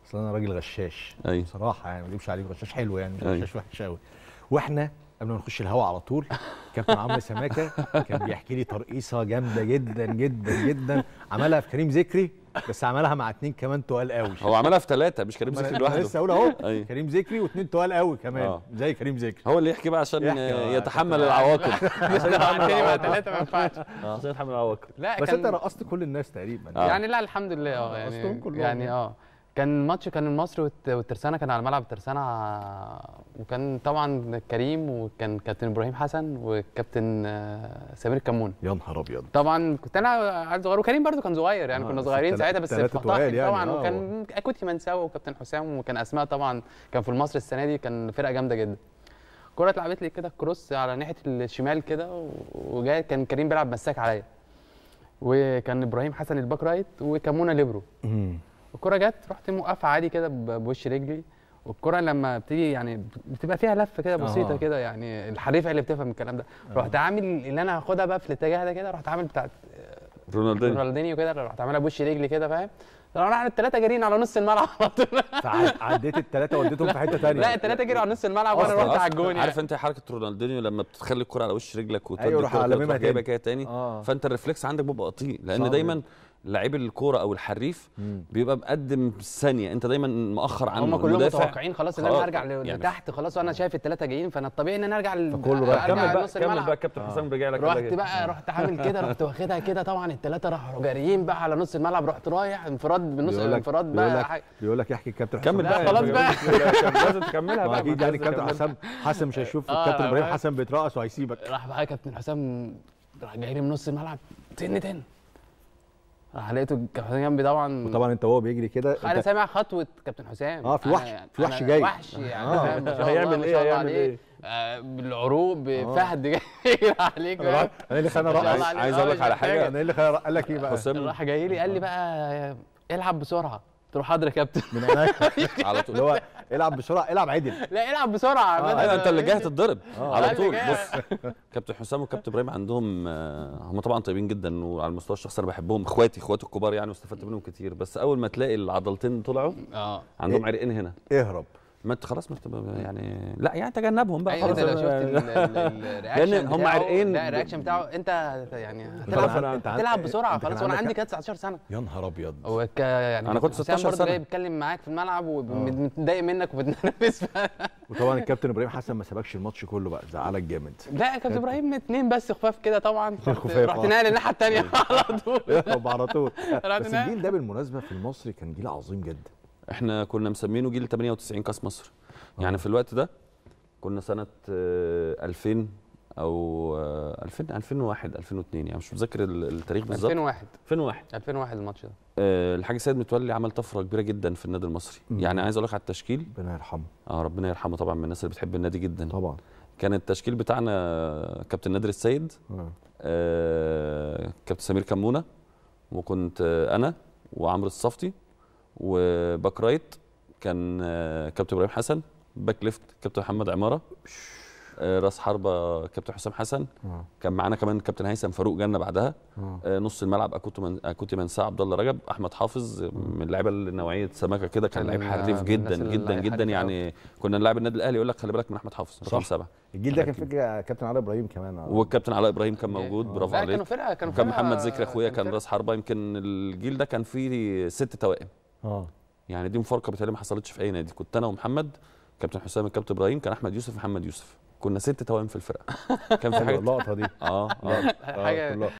اصل انا راجل غشاش أيوة. بصراحه يعني ما اكذبش عليك غشاش حلو يعني مش أيوة. غشاش وحش قوي واحنا قبل ما نخش الهوا على طول كابتن عمرو سماكه كان بيحكي لي ترقيصه جامده جدا جدا جدا عملها في كريم ذكري بس عملها مع اتنين كمان تقال قوي هو عملها في ثلاثه مش كريم ما ذكري أنا- أنا لوحده لسه اقول اهو أيوة. كريم ذكري واثنين تقال قوي كمان آه. زي كريم ذكري هو اللي يحكي بقى عشان يحكي آه، يتحمل العواقب عشان يتحمل عندي مع العواقب ثلاثه ما ينفعش آه، عشان يتحمل العواقب لا بس كان انت رقصت كل الناس تقريبا آه. يعني لا الحمد لله اه رقصتهم يعني كلهم يعني يعني. اه كان ماتش كان المصري والت- والترسانه كان على ملعب الترسانه ع- وكان طبعا كريم وكان كابتن ابراهيم حسن وكابتن آه، سمير كمون يا نهار ابيض طبعا كنت انا عيل صغير وكريم برضو كان صغير يعني آه، كنا بس صغيرين التلاتة- ساعتها بس التلاتة في تقال طاحن يعني، طبعا آه. وكان كوتي منساوي وكابتن حسام وكان اسماء طبعا كان في المصري السنه دي كان فرقه جامده جدا الكره اتلعبت لي كده كروس على ناحيه الشمال كده و- وجاي كان كريم بيلعب مساك عليا وكان ابراهيم حسن الباك رايت وكمونه ليبرو الكرة جت رحت موقفها عادي كده ب- بوش رجلي والكرة لما بتيجي يعني بتبقى فيها لفة كده بسيطة آه. كده يعني الحريفة اللي بتفهم الكلام ده رحت عامل اللي انا هاخدها بقى في الاتجاه ده كده رحت عامل بتاعت رونالدينيو رونالدينيو كده رحت عاملها بوش رجلي كده فاهم طبعا الثلاثة جارين على نص الملعب على طول فعديت الثلاثه وديتهم في حته ثانيه لا الثلاثة جريوا على نص الملعب وانا أصلاً- رحت على أصلاً الجون يعني عارف انت حركه رونالدينيو لما بتخلي الكره على وش رجلك وتودي أيوة، روح الكرة كده علممها وتروح جايبها تاني. كده تاني آه. فانت الريفلكس عندك بيبقى بطيء لان صعب دايما لعيب الكوره او الحريف بيبقى مقدم ثانيه انت دايما مؤخر عنه هم كلهم المدافع متوقعين خلاص ان انا خلاص، هرجع يعني لتحت خلاص وانا شايف الثلاثة جايين فانا الطبيعي ان انا ارجع ل- فكله رايح. ارجع كمل بقى لنص كمل الملعب بقى كابتن حسام رجع لك رحت كده. بقى رحت عامل كده رحت واخدها كده طبعا الثلاثه راحوا جاريين بقى على نص الملعب رحت رايح انفراد بنص بيقول لك انفراد بيقول بقى لك حاجة. بيقول لك يحكي الكابتن كمل حسام. بقى خلاص بقى. لازم تكملها ما بقى اكيد يعني الكابتن حسام حسن مش هيشوف آه، الكابتن ابراهيم بقى. حسن بيترقص وهيسيبك راح بقى كابتن حسام راح جاي لي من نص الملعب تن تن راح لقيته الكابتن جنبي طبعا وطبعا انت وهو بيجري كده انا انت سامع خطوه كابتن حسام آه، في أنا وحش- يعني- في وحش أنا جاي. وحش يعني آه. فاهم ما شاء الله هيعمل ما إيه؟ شاء الله هيعمل عليه. إيه؟ آه، بالعروق بفهد جاي عليك انا فاهم؟ رأ- انا اللي خلاني ما شاء الله ارقص عليه. عايز آه، أقول لك مش على محتاجة. حاجة. انا ايه اللي خلاني قال لك ايه بقى حسام راح جاي لي قال لي بقى العب بسرعه قلت له حاضر يا كابتن من عينيا على طول اللي هو العب بسرعه العب عدل لا العب بسرعه بدل- ايوه انت اللي جاي تتضرب آه. على أنا اللي طول جاي. بص كابتن حسام وكابتن ابراهيم عندهم آه، هم طبعا طيبين جدا وعلى المستوى الشخصي انا بحبهم اخواتي اخواتي الكبار يعني واستفدت منهم كتير بس اول ما تلاقي العضلتين طلعوا اه عندهم عرقين هنا اهرب ما انت خلاص ما انت يعني لا يعني تجنبهم بقى ايوه خلاص انت لو شفت يعني- ال- ال- الرياكشن لأن هم بتاعه- عرقين لا الرياكشن بتاعه انت يعني طبعاً هتلعب أنت عن- هتلعب بسرعه أنت كان خلاص وانا عندك عندي كام؟ كده 19 سنه يا نهار ابيض هو ك يعني أنا كنت حسام 16 برضه سنة. جاي بيتكلم معاك في الملعب ومتضايق منك وبتنرفز وطبعا الكابتن ابراهيم حسن ما سابكش الماتش كله بقى زعلك جامد لا يا كابتن ابراهيم اتنين بس خفاف كده طبعا رحت خفاف، رحت آه. ناقل الناحيه الثانيه على طول اهرب على طول رحت بس ناقل. الجيل ده بالمناسبه في المصري كان جيل عظيم جدا احنا كنا مسمينه جيل 98 كاس مصر يعني في الوقت ده كنا سنه آه، 2000 او آه، 2000 2001 2002 يعني مش متذكر ال- التاريخ بالظبط 2001 2001 2001 الماتش ده آه، الحاج سيد متولي عمل طفره كبيره جدا في النادي المصري مم. يعني عايز اقول لك على التشكيل ربنا يرحمه اه ربنا يرحمه طبعا من الناس اللي بتحب النادي جدا طبعا كان التشكيل بتاعنا كابتن نادر السيد آه. آه، كابتن سمير كمونه وكنت آه، انا وعمرو الصفتي وباك رايت كان آه، كابتن ابراهيم حسن باك ليفت كابتن محمد عماره آه، راس حربه كابتن حسام حسن آه. كان معانا كمان كابتن هيثم فاروق جنة بعدها آه. آه، نص الملعب اكوتي من اكوتي منساه عبد الله رجب احمد حافظ آه، من اللعيبه اللي نوعيه سمكه كده كان كان لعيب من- حريف من جدا الناس اللي جدا لعيب جدا حريف يعني كنا نلعب النادي الاهلي يقول لك خلي بالك من احمد حافظ رقم صح. سبعه الجيل ده كان أكيد. فكره كابتن علي ابراهيم كمان آه. والكابتن علاء ابراهيم كان موجود آه. برافو لا عليك كانوا فرقه كانوا وكان فرقة- محمد ذكري اخويا كان فرقة. راس حربه يمكن الجيل ده كان فيه ست توائم اه يعني دي مفارقه بتهيألي ما حصلتش في اي نادي كنت انا ومحمد كابتن حسام الكابتن ابراهيم كان احمد يوسف محمد يوسف كنا ست توائم في الفرقه كان في حاجه اللقطه دي اه اه آه، حاجه كلها.